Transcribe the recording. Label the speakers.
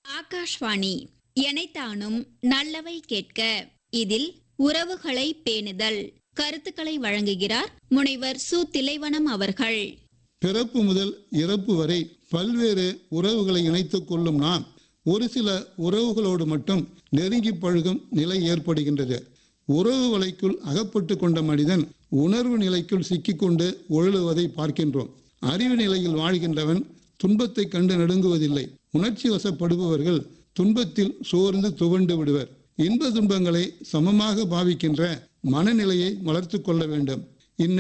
Speaker 1: ஆகாஷ்வாணி எனைத்தானும் நல்லவை கேட்க இதில் உறவுகளை பேணுதல் கருத்துக்களை வழங்குகிறார் முனைவர் சு திலைவனம் அவர்கள்
Speaker 2: பிறப்பு முதல் இறப்பு வரை பல்வேறு உறவுகளை இணைத்துக் கொள்ளும் நாம் ஒரு சில உறவுகளோடு மட்டும் நெருங்கி பழகும் நிலை ஏற்படுகின்றது உறவு வலைக்குள் அகப்பட்டு கொண்ட மனிதன் உணர்வு நிலைக்குள் சிக்கிக்கொண்டு உழலுவதை பார்க்கின்றோம் அறிவு நிலையில் வாழ்கின்றவன் துன்பத்தை கண்டு நடுங்குவதில்லை உணர்ச்சி வசப்படுபவர்கள் துன்பத்தில் சோர்ந்து துவண்டு விடுவர் இன்ப துன்பங்களை சமமாக பாவிக்கின்ற மனநிலையை வளர்த்து கொள்ள வேண்டும்